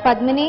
ಪದ್ಮಿನಿ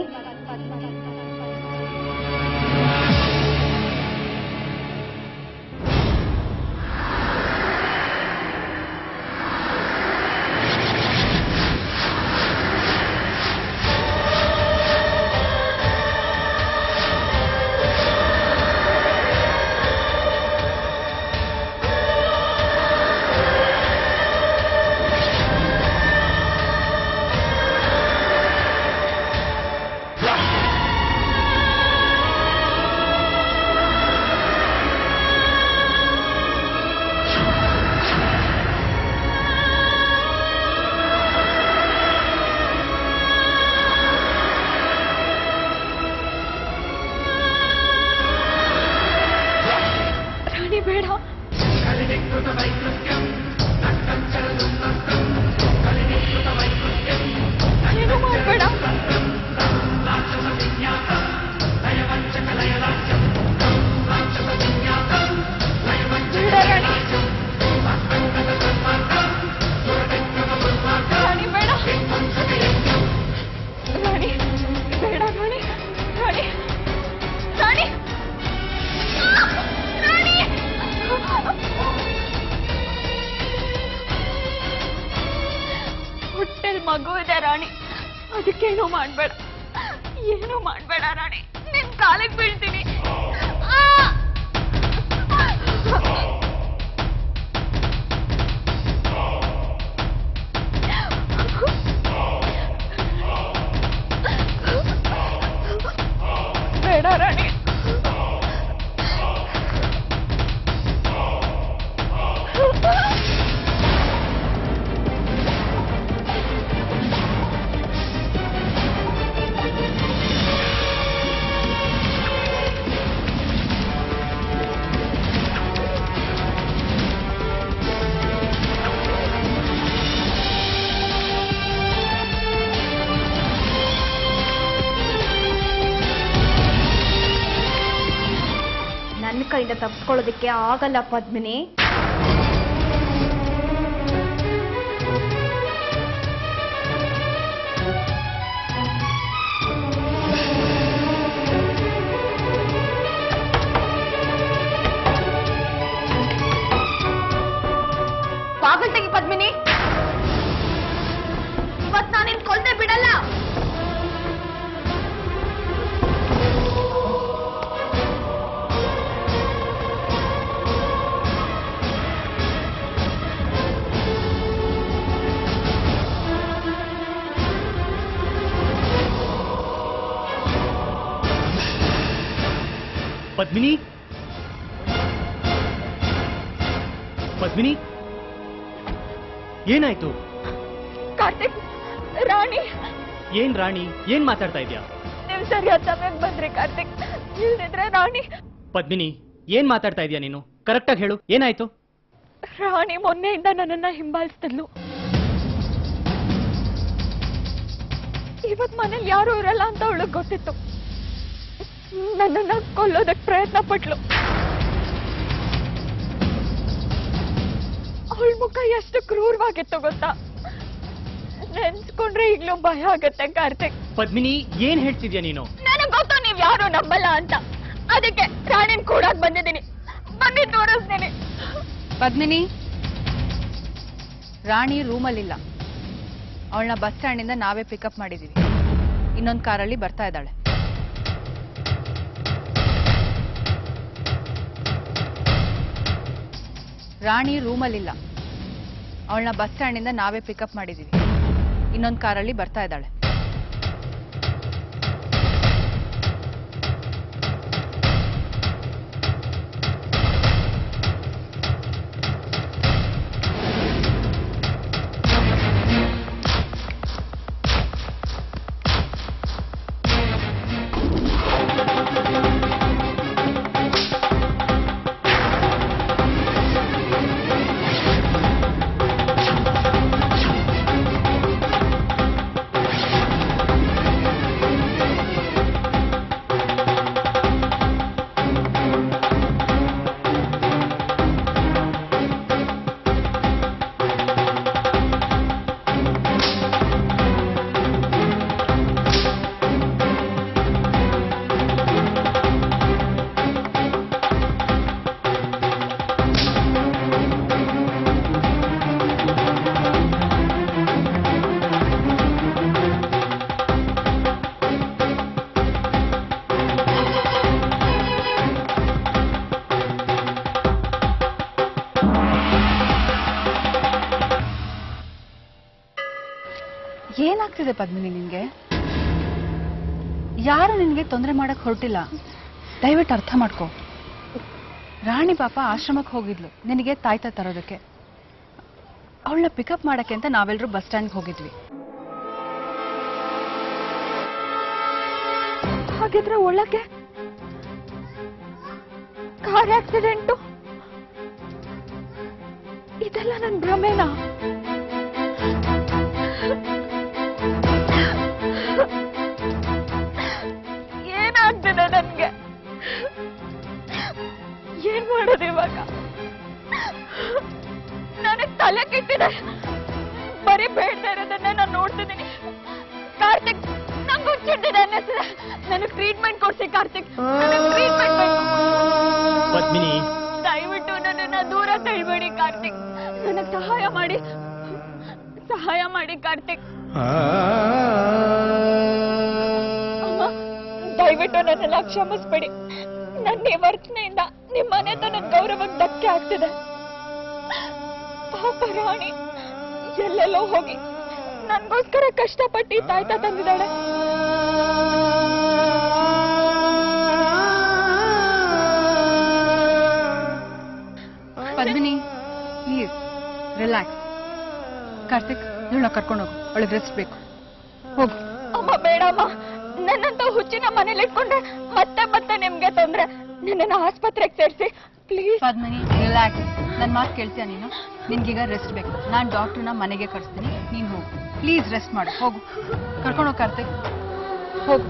ರಾಣಿ ಬೇಡ ಏನು ಮಾಡಬೇಡ ಬೇಡ ರಾಣಿ ರಾಣಿ ಬೇಡ ರಾಣಿ ಬೇಡ ರಾಣಿ ರಾಣಿ ರಾಣಿ ರಾಣಿ ಹೊಟ್ಟೆಲ್ ಮಗು ಇದೆ ರಾಣಿ ಅದಕ್ಕೇನು ಮಾಡ್ಬೇಡ ಏನು ಮಾಡ್ಬೇಡ ರಾಣಿ ನಿನ್ ಕಾಲಿಗೆ ಬೀಳ್ತೀನಿ ಆ! ಬೇಡ ರಾಣಿ ನನ್ನ ಕೈಯಿಂದ ತಪ್ಪಿಸ್ಕೊಳ್ಳೋದಕ್ಕೆ ಆಗಲ್ಲ ಪದ್ಮಿನಿ ಬಾಗಲ್ ತೆಗಿ ಪದ್ಮಿನಿ ಇವತ್ ನಾನಿನ್ ಕೊಲ್ದೆ ಬಿಡಲ್ಲ ಪದ್ಮಿನಿ ಪದ್ಮಿನಿ ಏನಾಯ್ತು ಕಾರ್ತಿಕ್ ರಾಣಿ ಏನ್ ರಾಣಿ ಏನ್ ಮಾತಾಡ್ತಾ ಇದ್ಯಾ ನೀವು ಸರಿಯಾದ ಸಮಯಕ್ಕೆ ಬಂದ್ರಿ ಕಾರ್ತಿಕ್ ಇಲ್ದಿದ್ರೆ ರಾಣಿ ಪದ್ಮಿನಿ ಏನ್ ಮಾತಾಡ್ತಾ ಇದ್ಯಾ ನೀನು ಕರೆಕ್ಟಾಗಿ ಹೇಳು ಏನಾಯ್ತು ರಾಣಿ ಮೊನ್ನೆಯಿಂದ ನನ್ನನ್ನ ಹಿಂಬಾಲಿಸ್ತಿದ್ಲು ಇವತ್ ಮನೇಲಿ ಯಾರು ಇರಲ್ಲ ಅಂತ ಅವಳಿಗೆ ಗೊತ್ತಿತ್ತು ನನ್ನನ್ನ ಕೊಲ್ಲೋದಕ್ ಪ್ರಯತ್ನ ಪಟ್ಲು ಅವಳ ಮುಖ ಎಷ್ಟು ಕ್ರೂರವಾಗಿತ್ತು ಗೊತ್ತಾ ನೆನ್ಸ್ಕೊಂಡ್ರೆ ಈಗ್ಲೂ ಭಯ ಆಗತ್ತೆ ಕಾರ್ತಿಕ್ ಪದ್ಮಿನಿ ಏನ್ ಹೇಳ್ತಿದ್ಯಾ ನೀನು ನನಗ್ ಗೊತ್ತು ನೀವ್ ಯಾರು ನಂಬಲ್ಲ ಅಂತ ಅದಕ್ಕೆ ರಾಣಿನ್ ಕೂಡಾಕ್ ಬಂದಿದ್ದೀನಿ ಬನ್ನಿ ತೋರಿಸ್ತೀನಿ ಪದ್ಮಿನಿ ರಾಣಿ ರೂಮಲ್ಲಿಲ್ಲ ಅವಳನ್ನ ಬಸ್ ಸ್ಟ್ಯಾಂಡಿಂದ ನಾವೇ ಪಿಕಪ್ ಮಾಡಿದೀವಿ ಇನ್ನೊಂದು ಕಾರಲ್ಲಿ ಬರ್ತಾ ಇದ್ದಾಳೆ ರಾಣಿ ರೂಮಲ್ಲಿಲ್ಲ ಅವಳನ್ನ ಬಸ್ ಸ್ಟ್ಯಾಂಡಿಂದ ನಾವೇ ಪಿಕಪ್ ಮಾಡಿದೀವಿ ಇನ್ನೊಂದು ಕಾರಲ್ಲಿ ಬರ್ತಾ ಇದ್ದಾಳೆ ಏನಾಗ್ತಿದೆ ಪದ್ಮಿನಿ ನಿನ್ಗೆ ಯಾರು ನಿನ್ಗೆ ತೊಂದರೆ ಮಾಡಕ್ ಹೊರಟಿಲ್ಲ ದಯವಿಟ್ಟು ಅರ್ಥ ಮಾಡ್ಕೋ ರಾಣಿ ಪಾಪ ಆಶ್ರಮಕ್ಕೆ ಹೋಗಿದ್ಲು ನಿನಗೆ ತಾಯ್ತ ತರೋದಕ್ಕೆ ಅವಳನ್ನ ಪಿಕಪ್ ಮಾಡಕ್ಕೆ ಅಂತ ನಾವೆಲ್ಲರೂ ಬಸ್ ಸ್ಟ್ಯಾಂಡ್ಗೆ ಹೋಗಿದ್ವಿ ಹಾಗಿದ್ರೆ ಒಳಗೆ ಕಾರ್ ಆಕ್ಸಿಡೆಂಟು ಇದೆಲ್ಲ ನನ್ ಭ್ರಮೆನಾ ಏನಾಗ್ತದೆ ನನ್ಗೆ ಏನ್ ಮಾಡೋದು ಇವಾಗ ನನಗ್ ತಲೆ ಕೆಟ್ಟಿದೆ ಬರೀ ಬೇಡ್ತಾ ಇರೋದನ್ನೇ ನಾನು ನೋಡ್ತಿದ್ದೀನಿ ಕಾರ್ತಿಕ್ ನಂಗೆ ಹುಚ್ಚಿಡ್ತಿದೆ ಅನ್ನಿಸ್ತಿದೆ ನನಗ್ ಟ್ರೀಟ್ಮೆಂಟ್ ಕೊಡ್ಸಿ ಕಾರ್ತಿಕ್ ಟ್ರೀಟ್ಮೆಂಟ್ ಬೇಕು ಪದ್ಮಿನಿ ದಯವಿಟ್ಟು ನನ್ನನ್ನ ದೂರ ತಳ್ಬೇಡಿ ಕಾರ್ತಿಕ್ ನನಗ್ ಸಹಾಯ ಮಾಡಿ ಸಹಾಯ ಮಾಡಿ ಕಾರ್ತಿಕ್ ಅಮ್ಮ ದಯವಿಟ್ಟು ನನ್ನೆಲ್ಲ ಕ್ಷಮಿಸ್ಬೇಡಿ ನನ್ನ ಈ ವರ್ತನೆಯಿಂದ ನಿಮ್ಮ ಮನೆತನದ ಗೌರವಕ್ಕೆ ಧಕ್ಕೆ ಆಗ್ತಿದೆ ಪಾಪ ರಾಣಿ ಎಲ್ಲೆಲ್ಲೋ ಹೋಗಿ ನನ್ಗೋಸ್ಕರ ಕಷ್ಟಪಟ್ಟು ಈ ತಾಯ್ತ ತಂದಿದ್ದಾಳೆ ಪದ್ಮಿನಿ ಪ್ಲೀಸ್ ರಿಲ್ಯಾಕ್ಸ್ ಕಾರ್ತಿಕ್ ಇವಳನ್ನ ಕರ್ಕೊಂಡು ಹೋಗು ಅವಳಿಗೆ ರೆಸ್ಟ್ ಬೇಕು ಹೋಗು ಅಮ್ಮ ಬೇಡಮ್ಮ ನನ್ನಂತ ಹುಚ್ಚಿನ ಮನೇಲಿ ಇಟ್ಕೊಂಡ್ರೆ ಮತ್ತೆ ಮತ್ತೆ ನಿಮ್ಗೆ ತೊಂದ್ರೆ ನನ್ನನ್ನ ಆಸ್ಪತ್ರೆಗೆ ಸೇರಿಸಿ ಪ್ಲೀಸ್ ಪದ್ಮಿನಿ ರಿಲ್ಯಾಕ್ಸ್ ನನ್ನ ಮಾತು ಕೇಳ್ತೀಯ ನೀನು ನಿನ್ಗೀಗ ರೆಸ್ಟ್ ಬೇಕು ನಾನು ಡಾಕ್ಟರ್ನ ಮನೆಗೆ ಕಳಿಸ್ತೀನಿ ನೀನು ಹೋಗು ಪ್ಲೀಸ್ ರೆಸ್ಟ್ ಮಾಡು ಹೋಗು ಕರ್ಕೊಂಡು ಹೋಗಿ ಕಾರ್ತಿಕ್ ಹೋಗು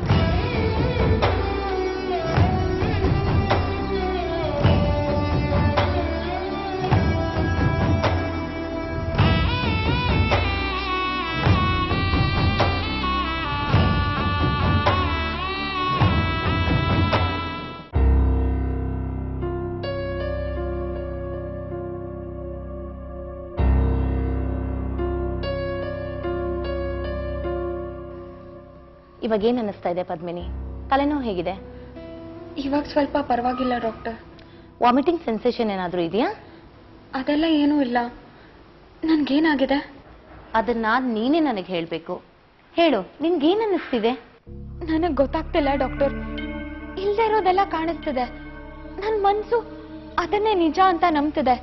ಇವಾಗ ಏನ್ ಅನ್ನಿಸ್ತಾ ಇದೆ ಪದ್ಮಿನಿ ತಲೆನೋವು ಹೇಗಿದೆ ಇವಾಗ ಸ್ವಲ್ಪ ಪರವಾಗಿಲ್ಲ ಡಾಕ್ಟರ್ ವಾಮಿಟಿಂಗ್ ಸೆನ್ಸೇಷನ್ ಏನಾದರೂ ಇದೆಯಾ ಅದೆಲ್ಲ ಏನೂ ಇಲ್ಲ ನನ್ಗೇನಾಗಿದೆ ಅದನ್ನ ನೀನೇ ನನಗೆ ಹೇಳಬೇಕು ಹೇಳು ನಿನ್ಗೇನ್ ಅನ್ನಿಸ್ತಿದೆ ನನಗ್ ಗೊತ್ತಾಗ್ತಿಲ್ಲ ಡಾಕ್ಟರ್ ಇಲ್ದೇ ಇರೋದೆಲ್ಲ ಕಾಣಿಸ್ತಿದೆ ನನ್ ಮನ್ಸು ಅದನ್ನೇ ನಿಜ ಅಂತ ನಂಬ್ತಿದೆ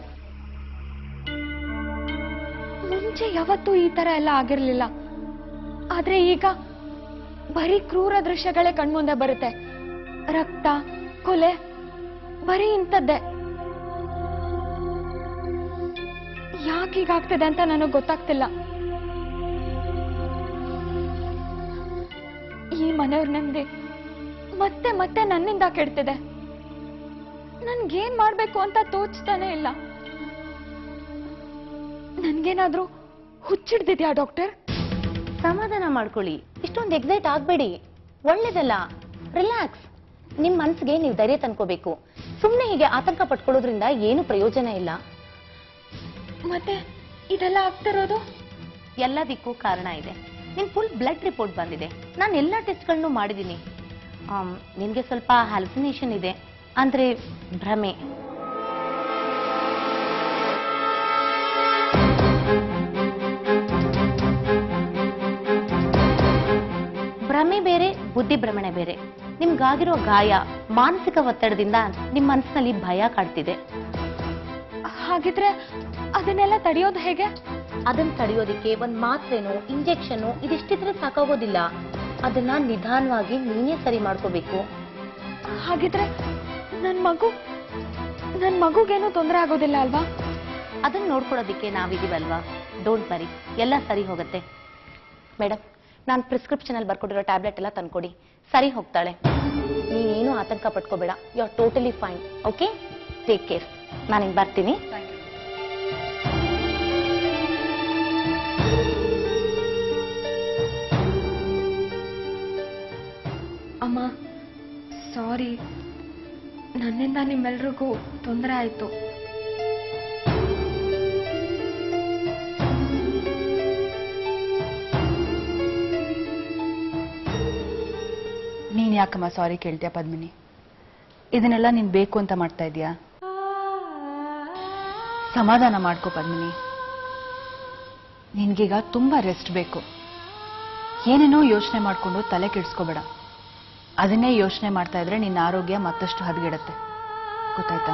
ಮುಂಚೆ ಯಾವತ್ತೂ ಈ ತರ ಎಲ್ಲ ಆಗಿರ್ಲಿಲ್ಲ ಆದ್ರೆ ಈಗ ಬರೀ ಕ್ರೂರ ದೃಶ್ಯಗಳೇ ಕಣ್ಮುಂದೆ ಬರುತ್ತೆ ರಕ್ತ ಕೊಲೆ ಬರೀ ಇಂಥದ್ದೇ ಯಾಕೆ ಹೀಗಾಗ್ತಿದೆ ಅಂತ ನನಗೆ ಗೊತ್ತಾಗ್ತಿಲ್ಲ ಈ ಮನೆಯವ್ರ ನೆಮ್ಮದಿ ಮತ್ತೆ ಮತ್ತೆ ನನ್ನಿಂದ ಕೆಡ್ತಿದೆ ನನ್ಗೇನ್ ಮಾಡ್ಬೇಕು ಅಂತ ತೋಚ್ತಾನೆ ಇಲ್ಲ ನನ್ಗೇನಾದ್ರೂ ಹುಚ್ಚಿಡ್ದಿದ್ಯಾ ಡಾಕ್ಟರ್ ಸಮಾಧಾನ ಮಾಡ್ಕೊಳ್ಳಿ ಇಷ್ಟೊಂದು ಎಕ್ಸೈಟ್ ಆಗ್ಬೇಡಿ ಒಳ್ಳೇದಲ್ಲ ರಿಲ್ಯಾಕ್ಸ್ ನಿಮ್ ಮನ್ಸಿಗೆ ನೀವು ಧೈರ್ಯ ತಂದ್ಕೋಬೇಕು ಸುಮ್ನೆ ಹೀಗೆ ಆತಂಕ ಪಟ್ಕೊಳ್ಳೋದ್ರಿಂದ ಏನು ಪ್ರಯೋಜನ ಇಲ್ಲ ಮತ್ತೆ ಇದೆಲ್ಲ ಆಗ್ತಿರೋದು ಎಲ್ಲದಕ್ಕೂ ಕಾರಣ ಇದೆ ನಿಮ್ ಫುಲ್ ಬ್ಲಡ್ ರಿಪೋರ್ಟ್ ಬಂದಿದೆ ನಾನು ಎಲ್ಲ ಟೆಸ್ಟ್ಗಳನ್ನು ಮಾಡಿದ್ದೀನಿ ಆಮ್, ನಿನ್ಗೆ ಸ್ವಲ್ಪ ಹ್ಯಾಲ್ಸಿನೇಷನ್ ಇದೆ ಅಂದ್ರೆ ಭ್ರಮೆ ಭ್ರಮೆ ಬೇರೆ ಬುದ್ಧಿ ಭ್ರಮಣೆ ಬೇರೆ ನಿಮ್ಗಾಗಿರೋ ಗಾಯ ಮಾನಸಿಕ ಒತ್ತಡದಿಂದ ನಿಮ್ ಮನಸ್ಸಿನಲ್ಲಿ ಭಯ ಕಾಡ್ತಿದೆ ಹಾಗಿದ್ರೆ ಅದನ್ನೆಲ್ಲ ತಡೆಯೋದು ಹೇಗೆ ಅದನ್ನ ತಡೆಯೋದಿಕ್ಕೆ ಒಂದ್ ಮಾತ್ರೆನೋ ಇಂಜೆಕ್ಷನ್ ಇದಿಷ್ಟಿದ್ರೆ ಸಾಕಾಗೋದಿಲ್ಲ ಅದನ್ನ ನಿಧಾನವಾಗಿ ನೀನೇ ಸರಿ ಮಾಡ್ಕೋಬೇಕು ಹಾಗಿದ್ರೆ ನನ್ ಮಗು ನನ್ ಮಗುಗೇನು ತೊಂದರೆ ಆಗೋದಿಲ್ಲ ಅಲ್ವಾ ಅದನ್ನ ನೋಡ್ಕೊಳ್ಳೋದಿಕ್ಕೆ ನಾವಿದೀವಲ್ವಾ ಡೋಂಟ್ ವರಿ ಎಲ್ಲ ಸರಿ ಹೋಗುತ್ತೆ ಮೇಡಮ್ ನಾನು ಪ್ರಿಸ್ಕ್ರಿಪ್ಷನ್ ಅಲ್ಲಿ ಬರ್ಕೊಟ್ಟಿರೋ ಟ್ಯಾಬ್ಲೆಟ್ ಎಲ್ಲ ತಂದ್ಕೊಡಿ ಸರಿ ಹೋಗ್ತಾಳೆ ನೀನೇನು ಆತಂಕ ಪಟ್ಕೋಬೇಡ you are totally fine okay take care ನಾನು ಹಿಂಗೆ ಬರ್ತೀನಿ ಅಮ್ಮ ಸಾರಿ ನನ್ನಿಂದ ನಿಮ್ಮೆಲ್ರಿಗೂ ತೊಂದರೆ ಆಯ್ತು ನೀನ್ ಯಾಕಮ್ಮ ಸಾರಿ ಕೇಳ್ತೀಯ ಪದ್ಮಿನಿ ಇದನ್ನೆಲ್ಲ ನೀನ್ ಬೇಕು ಅಂತ ಮಾಡ್ತಾ ಇದೀಯಾ ಸಮಾಧಾನ ಮಾಡ್ಕೋ ಪದ್ಮಿನಿ ನಿನ್ಗೀಗ ತುಂಬಾ ರೆಸ್ಟ್ ಬೇಕು ಏನೇನೋ ಯೋಚನೆ ಮಾಡ್ಕೊಂಡು ತಲೆ ಕೆಡಿಸ್ಕೋಬೇಡ ಅದನ್ನೇ ಯೋಚನೆ ಮಾಡ್ತಾ ಇದ್ರೆ ನಿನ್ನ ಆರೋಗ್ಯ ಮತ್ತಷ್ಟು ಹದಗೆಡತ್ತೆ ಗೊತ್ತಾಯ್ತಾ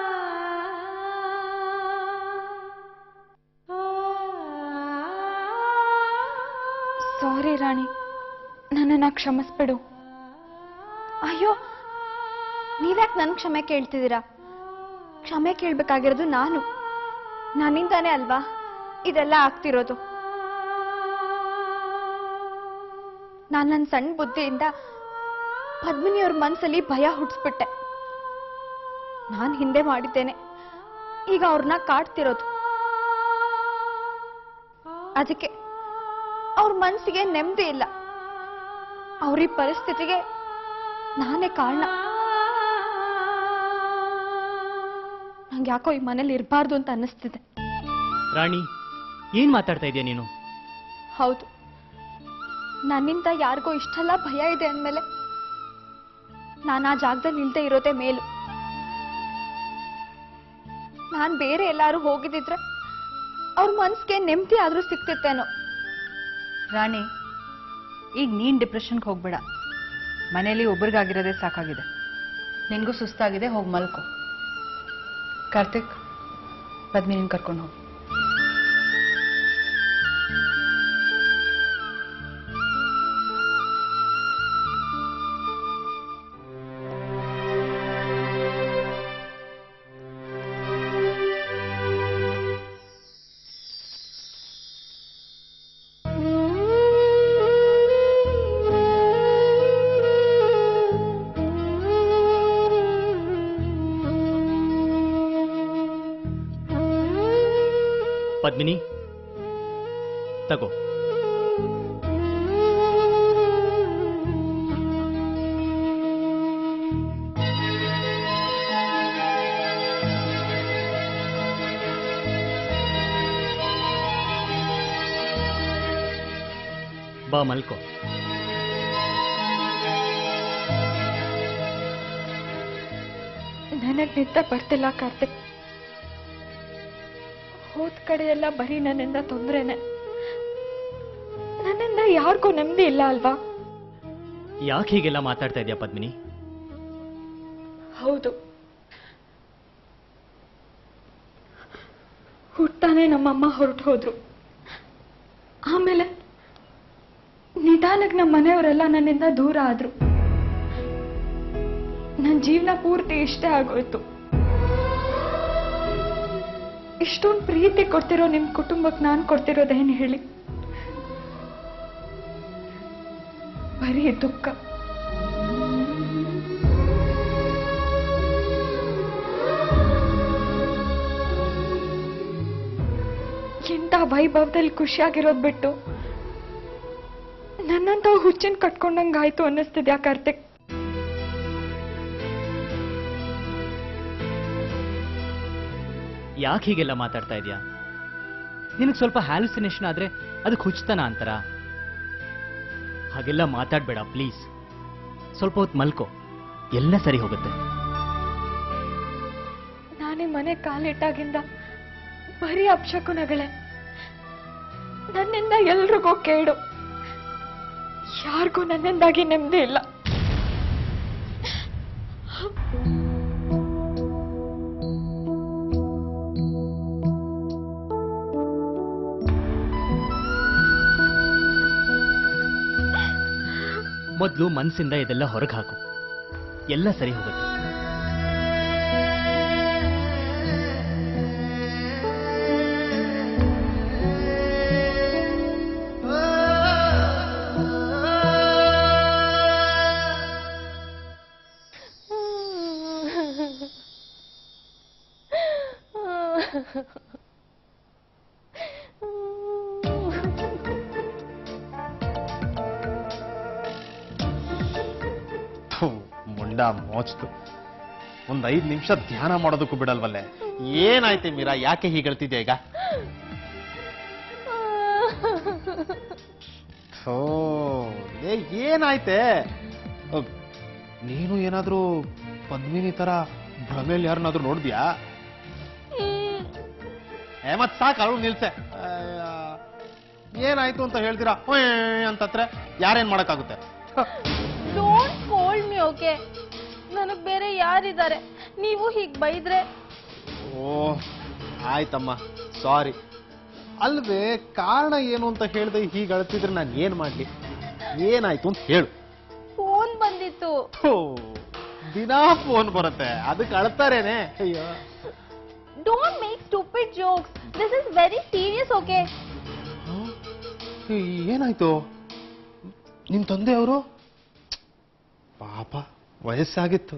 ಸಾರಿ ರಾಣಿ ನನ್ನನ್ನ ಕ್ಷಮಿಸ್ಬಿಡು ಅಯ್ಯೋ ನೀವ್ಯಾಕೆ ನನ್ನ ಕ್ಷಮೆ ಕೇಳ್ತಿದ್ದೀರಾ ಕ್ಷಮೆ ಕೇಳ್ಬೇಕಾಗಿರೋದು ನಾನು ನನ್ನಿಂದಾನೇ ಅಲ್ವಾ ಇದೆಲ್ಲ ಆಗ್ತಿರೋದು ನಾನು ನನ್ನ ಸಣ್ಣ ಬುದ್ಧಿಯಿಂದ ಪದ್ಮಿನಿಯವ್ರ ಮನಸ್ಸಲ್ಲಿ ಭಯ ಹುಟ್ಟಿಸ್ಬಿಟ್ಟೆ ನಾನು ಹಿಂದೆ ಮಾಡಿದ್ದೇನೆ ಈಗ ಅವ್ರನ್ನ ಕಾಡ್ತಿರೋದು ಅದಕ್ಕೆ ಅವ್ರ ಮನಸ್ಸಿಗೆ ನೆಮ್ಮದಿ ಇಲ್ಲ ಅವ್ರ ಈ ಪರಿಸ್ಥಿತಿಗೆ ನಾನೇ ಕಾರಣ ನಂಗೆ ಯಾಕೋ ಈ ಮನೇಲಿ ಇರಬಾರ್ದು ಅಂತ ಅನ್ನಿಸ್ತಿದೆ ರಾಣಿ ಏನ್ ಮಾತಾಡ್ತಾ ಇದೀಯ ನೀನು ಹೌದು ನನ್ನಿಂದ ಯಾರಿಗೋ ಇಷ್ಟೆಲ್ಲ ಭಯ ಇದೆ ಅಂದಮೇಲೆ ನಾನು ಆ ಜಾಗದಲ್ಲಿ ಇಲ್ದೇ ಇರೋದೇ ಮೇಲು ನಾನು ಬೇರೆ ಎಲ್ಲಾರು ಹೋಗಿದ್ದಿದ್ರೆ ಅವ್ರ ಮನ್ಸಿಗೆ ನೆಮ್ಮದಿ ಆದ್ರೂ ಸಿಕ್ತಿತ್ತೇನೋ ರಾಣಿ ಈಗ ನೀನ್ ಡಿಪ್ರೆಷನ್ಗೆ ಹೋಗ್ಬೇಡ ಮನೇಲಿ ಒಬ್ರಿಗಾಗಿರೋದೇ ಸಾಕಾಗಿದೆ ನಿನ್ಗೂ ಸುಸ್ತಾಗಿದೆ ಹೋಗಿ ಮಲ್ಕೋ ಕಾರ್ತಿಕ್ ಪದ್ಮಿನಿನ್ ಕರ್ಕೊಂಡು ಹೋಗಿ ಪದ್ಮಿನಿ ತಗೋ ಬಾ ಮಲ್ಕೋ ನನಗ್ ನಿದ್ದೆ ಬರ್ತಿಲ್ಲ ಕಾರ್ತಿಕ್ ಹೋದ್ ಕಡೆ ಎಲ್ಲ ಬರೀ ನನ್ನಿಂದ ತೊಂದ್ರೆನೆ ನನ್ನಿಂದ ಯಾರಿಗೂ ನೆಮ್ಮದಿ ಇಲ್ಲ ಅಲ್ವಾ ಯಾಕೆ ಹೀಗೆಲ್ಲ ಮಾತಾಡ್ತಾ ಇದೀಯ ಪದ್ಮಿನಿ ಹೌದು ಹುಟ್ಟಾನೆ ನಮ್ಮಮ್ಮ ಹೊರಟು ಹೋದ್ರು ಆಮೇಲೆ ನಿಧಾನಕ್ಕೆ ನಮ್ಮ ಮನೆಯವರೆಲ್ಲ ನನ್ನಿಂದ ದೂರ ಆದ್ರು ನನ್ನ ಜೀವನ ಪೂರ್ತಿ ಇಷ್ಟೇ ಆಗೋಯ್ತು ಇಷ್ಟೊಂದು ಪ್ರೀತಿ ಕೊಡ್ತಿರೋ ನಿಮ್ ಕುಟುಂಬಕ್ಕೆ ನಾನು ಕೊಡ್ತಿರೋದೇನು ಹೇಳಿ ಬರೀ ದುಃಖ ಎಂತ ವೈಭವದಲ್ಲಿ ಖುಷಿಯಾಗಿರೋದ್ ಬಿಟ್ಟು ನನ್ನಂತ ಹುಚ್ಚಿನ ಕಟ್ಕೊಂಡಂಗಾಯ್ತು ಅನ್ನಿಸ್ತಿದ್ಯಾ ಕಾರ್ತಿಕ್ ಯಾಕೆ ಹೀಗೆಲ್ಲ ಮಾತಾಡ್ತಾ ಇದೀಯಾ ನಿನಗೆ ಸ್ವಲ್ಪ ಹ್ಯಾಲುಸಿನೇಷನ್ ಆದ್ರೆ ಅದಕ್ಕೆ ಹುಚ್ಚತನ ಅಂತಾರ ಹಾಗೆಲ್ಲ ಮಾತಾಡ್ಬೇಡ ಪ್ಲೀಸ್ ಸ್ವಲ್ಪ ಹೊತ್ತು ಮಲ್ಕೋ ಎಲ್ಲ ಸರಿ ಹೋಗುತ್ತೆ ನಾನೇ ಮನೆ ಕಾಲಿಟ್ಟಾಗಿಂದ ಬರೀ ಅಪ್ಶಕುನಗಳೇ ನನ್ನಿಂದ ಎಲ್ರಿಗೂ ಕೇಡು ಯಾರಿಗೂ ನನ್ನಿಂದಾಗಿ ನೆಮ್ಮದಿ ಇಲ್ಲ ಮೊದಲು ಮನಸ್ಸಿಂದ ಇದೆಲ್ಲ ಹೊರಗೆ ಹಾಕು ಎಲ್ಲ ಸರಿ ಹೋಗುತ್ತೆ ಥು, ಮುಂಡ ಮೋಚ್ತು ಒಂದ್ ಐದ್ ನಿಮಿಷ ಧ್ಯಾನ ಮಾಡೋದಕ್ಕೂ ಬಿಡಲ್ವಲ್ಲೇ ಏನಾಯ್ತೆ ಮೀರಾ ಯಾಕೆ ಹೀಗಳ್ತಿದ್ಯಾ ಈಗ ಥೋ, ಏ ಏನಾಯ್ತೆ ಅಹ್, ನೀನು ಏನಾದ್ರೂ ಪದ್ಮಿನಿ ತರ ಭ್ರಮೇಲಿ ಯಾರನ್ನಾದ್ರೂ ನೋಡ್ದ್ಯಾ ಏ ಮತ್ ಸಾಕು ಅಳು ನಿಲ್ಸೆ ಅಯ್ಯ. ಏನಾಯ್ತು ಅಂತ ಹೇಳ್ತೀರಾ ಹೊಯ್ ಅಂತತ್ರ ಯಾರೇನ್ ಮಾಡಕ್ಕಾಗುತ್ತೆ ಹ, ಡೋಂಟ್ ಕೋಲ್ಡ್ ಮಿ ಓಕೆ ನನಗ್ ಬೇರೆ ಯಾರಿದ್ದಾರೆ ನೀವು ಹೀಗ್ ಬೈದ್ರೆ ಓ ಆಯ್ತಮ್ಮ ಸಾರಿ ಅಲ್ವೇ ಕಾರಣ ಏನು ಅಂತ ಹೇಳ್ದೆ ಹೀಗೆ ಅಳ್ತಿದ್ರೆ ನಾನು ಏನ್ ಮಾಡ್ಲಿ ಏನಾಯ್ತು ಅಂತ ಹೇಳು ಫೋನ್ ಬಂದಿತ್ತು ಹೋ, ದಿನಾ ಫೋನ್ ಬರುತ್ತೆ ಅದಕ್ಕೆ ಅಳ್ತಾರೇನೆ ಅಯ್ಯೋ don't make stupid jokes this is very serious okay hmm? ಏ, ಏನಾಯ್ತು ನಿಮ್ ತಂದೆ ಅವರು ಪಾಪ ವಯಸ್ಸಾಗಿತ್ತು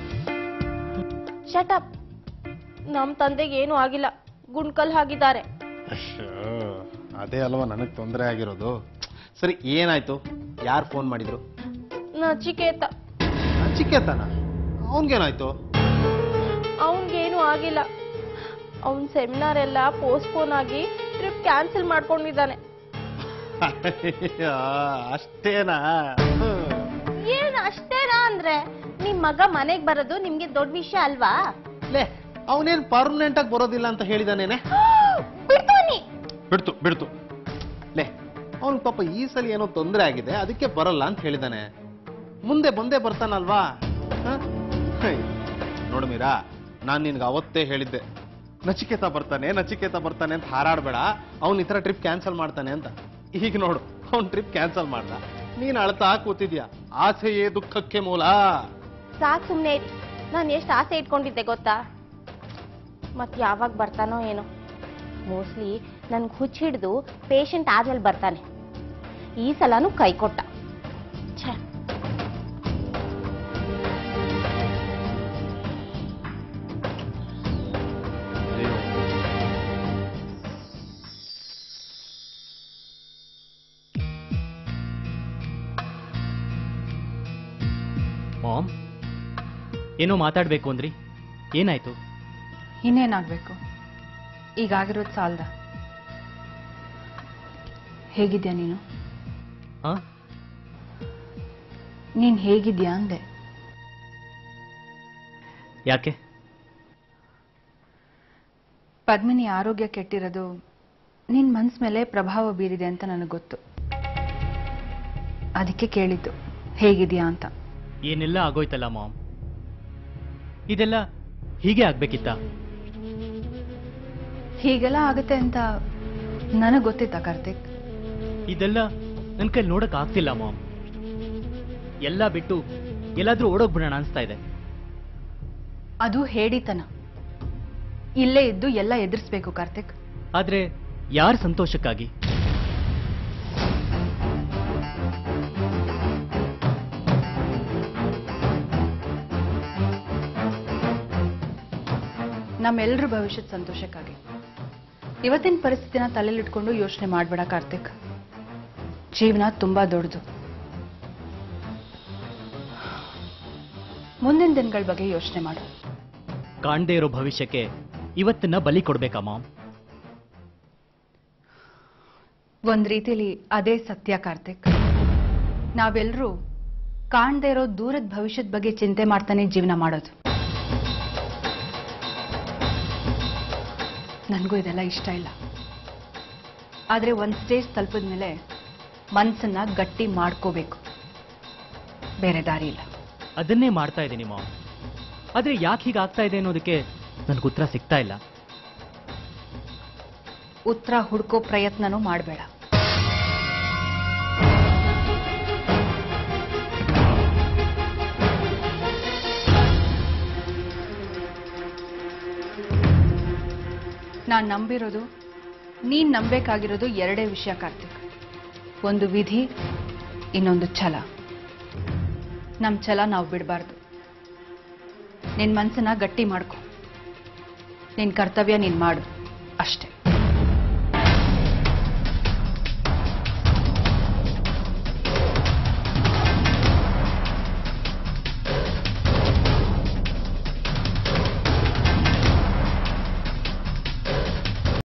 ಶಟ್ ಅಪ್ ನಮ್ ತಂದೆಗೆ ಏನು ಆಗಿಲ್ಲ ಗುಂಡ್ಕಲ್ ಹಾಗಿದ್ದಾರೆ ಅಶ್ಶೋ, ಅದೇ ಅಲ್ವಾ ನನಗೆ ತೊಂದರೆ ಆಗಿರೋದು ಸರಿ ಏನಾಯ್ತು ಯಾರು ಫೋನ್ ಮಾಡಿದ್ರು ನಚಿಕೇತ ಚಿಕ್ಕೇತನ ಅವನ್ಗೇನಾಯ್ತು ಅವನ್ಗೇನು ಆಗಿಲ್ಲ ಅವನ್ ಸೆಮಿನಾರ್ ಎಲ್ಲ ಪೋಸ್ಟ್ಪೋನ್ ಆಗಿ ಟ್ರಿಪ್ ಕ್ಯಾನ್ಸಲ್ ಮಾಡ್ಕೊಂಡಿದ್ದಾನೆ ಅಯ್ಯೋ, ಅಷ್ಟೇನಾ ಹ್ಮ್. ಏನ್ ಅಷ್ಟೇನಾ ಅಂದ್ರೆ ನಿಮ್ ಮಗ ಮನೆಗ್ ಬರೋದು ನಿಮ್ಗೆ ದೊಡ್ಡ ವಿಷಯ ಅಲ್ವಾ ಲೇ ಅವನೇನ್ ಪರ್ಮನೆಂಟ್ ಆಗಿ ಬರೋದಿಲ್ಲ ಅಂತ ಹೇಳಿದಾನೇನೆ ಬಿಡ್ತಾನಿ ಬಿಡ್ತು ಬಿಡ್ತು ಲೇ ಅವನ್ ಪಾಪ ಈ ಸಲ ಏನೋ ತೊಂದರೆ ಆಗಿದೆ ಅದಕ್ಕೆ ಬರಲ್ಲ ಅಂತ ಹೇಳಿದಾನೆ ಮುಂದೆ ಬಂದೇ ಬರ್ತಾನಲ್ವಾ ಹ? ಹೇ, ನೋಡು ಮೀರಾ ನಾನ್ ನಿನ್ಗೆ ಅವತ್ತೇ ಹೇಳಿದ್ದೆ ನಚಿಕೇತ ಬರ್ತಾನೆ ನಚಿಕೇತ ಬರ್ತಾನೆ ಅಂತ ಹಾರಾಡ್ಬೇಡ ಅವ್ನ್ ಈ ತರ ಟ್ರಿಪ್ ಕ್ಯಾನ್ಸಲ್ ಮಾಡ್ತಾನೆ ಅಂತ ಈಗ ನೋಡು ಅವ್ನ್ ಟ್ರಿಪ್ ಕ್ಯಾನ್ಸಲ್ ಮಾಡ್ದ ನೀನ್ ಅಳ್ತಾ ಕೂತಿದ್ಯಾ ಆಸೆಯೇ ದುಃಖಕ್ಕೆ ಮೂಲ ಸಾಕ್ ಸುಮ್ನೆ ಇರಿ. ನಾನ್ ಎಷ್ಟು ಆಸೆ ಇಟ್ಕೊಂಡಿದ್ದೆ ಗೊತ್ತಾ ಮತ್ ಯಾವಾಗ ಬರ್ತಾನೋ ಏನೋ ಮೋಸ್ಟ್ಲಿ ನನ್ಗೆ ಹುಚ್ಚ ಹಿಡಿದು ಪೇಷಂಟ್ ಆದ್ಮೇಲೆ ಬರ್ತಾನೆ ಈ ಸಲನೂ ಕೈ ಕೊಟ್ಟ ಛೆ ಮಾಮ್ ಏನೋ ಮಾತಾಡ್ಬೇಕು ಅಂದ್ರಿ ಏನಾಯ್ತು ಇನ್ನೇನಾಗಬೇಕು ಈಗಾಗಿರೋದು ಸಾಲ್ದ ಹೇಗಿದ್ಯಾ ನೀನು ಹಾ ನೀನು ಹೇಗಿದ್ಯಾ ಅಂದೆ ಯಾಕೆ ಪದ್ಮಿನಿ ಆರೋಗ್ಯ ಕೆಟ್ಟಿರೋದು ನಿನ್ನ ಮನ್ಸ್ ಮೇಲೆ ಪ್ರಭಾವ ಬೀರಿದೆ ಅಂತ ನನಗೆ ಗೊತ್ತು ಅದಕ್ಕೆ ಕೇಳಿದ್ದು ಹೇಗಿದ್ಯಾ ಅಂತ ಏನೆಲ್ಲ ಆಗೋಯ್ತಲ್ಲ ಮಾಮ್ ಇದೆಲ್ಲ ಹೀಗೆ ಆಗ್ಬೇಕಿತ್ತ ಹೀಗೆಲ್ಲ ಆಗುತ್ತೆ ಅಂತ ನನಗೆ ಗೊತ್ತಿತ್ತ ಕಾರ್ತಿಕ್ ಇದೆಲ್ಲ ನನ್ನ ಕೈ ನೋಡಕ್ ಆಗ್ತಿಲ್ಲ ಮಾಮ್ ಎಲ್ಲ ಬಿಟ್ಟು ಎಲ್ಲಾದ್ರೂ ಓಡೋಗ್ಬಿಡೋಣ ಅನ್ಸ್ತಾ ಇದೆ ಅದು ಹೇಡಿತನ ಇಲ್ಲೇ ಇದ್ದು ಎಲ್ಲ ಎದುರಿಸ್ಬೇಕು ಕಾರ್ತಿಕ್ ಆದ್ರೆ ಯಾರ ಸಂತೋಷಕ್ಕಾಗಿ ನಮ್ಮೆಲ್ಲರ ಭವಿಷ್ಯದ ಸಂತೋಷಕ್ಕಾಗಿ ಇವತ್ತಿನ ಪರಿಸ್ಥಿತಿನ ತಲೆಲಿಟ್ಕೊಂಡು ಯೋಚನೆ ಮಾಡಬೇಡ ಕಾರ್ತಿಕ್ ಜೀವನ ತುಂಬಾ ದೊಡ್ಡದು ಮುಂದಿನ ದಿನಗಳ ಬಗ್ಗೆ ಯೋಚನೆ ಮಾಡು ಕಾಣದೇ ಇರೋ ಭವಿಷ್ಯಕ್ಕೆ ಇವತ್ತನ್ನ ಬಲಿ ಕೊಡ್ಬೇಕಾ ಮಾಮ್ ಒಂದ್ ರೀತಿಲಿ ಅದೇ ಸತ್ಯ ಕಾರ್ತಿಕ್ ನಾವೆಲ್ಲರೂ ಕಾಣದೇ ಇರೋ ದೂರದ ಭವಿಷ್ಯದ ಬಗ್ಗೆ ಚಿಂತೆ ಮಾಡ್ತಾನೆ ಜೀವನ ಮಾಡೋದು ನನಗೂ ಇದೆಲ್ಲ ಇಷ್ಟ ಇಲ್ಲ ಆದ್ರೆ ಒಂದ್ ಸ್ಟೇಜ್ ತಲುಪಿದ ಮೇಲೆ ಮನ್ಸನ್ನ ಗಟ್ಟಿ ಮಾಡ್ಕೋಬೇಕು ಬೇರೆ ದಾರಿ ಇಲ್ಲ ಅದನ್ನೇ ಮಾಡ್ತಾ ಇದ್ದೀನಿ ಮಾಮ್ ಆದ್ರೆ ಯಾಕೆ ಹೀಗೆ ಆಗ್ತಾ ಇದೆ ಅನ್ನೋದಕ್ಕೆ ನನ್ಗೆ ಉತ್ತರ ಸಿಗ್ತಾ ಇಲ್ಲ ಉತ್ತರ ಹುಡ್ಕೋ ಪ್ರಯತ್ನನೂ ಮಾಡಬೇಡ ನಾನು ನಂಬಿರೋದು ನೀನ್ ನಂಬೇಕಾಗಿರೋದು ಎರಡೇ ವಿಷಯ ಕಾರ್ತಿಕ್ ಒಂದು ವಿಧಿ ಇನ್ನೊಂದು ಛಲ ನಮ್ಮ ಛಲ ನಾವು ಬಿಡಬಾರ್ದು ನಿನ್ನ ಮನಸ್ಸನ್ನ ಗಟ್ಟಿ ಮಾಡ್ಕೊ ನಿನ್ನ ಕರ್ತವ್ಯ ನೀನು ಮಾಡು ಅಷ್ಟೇ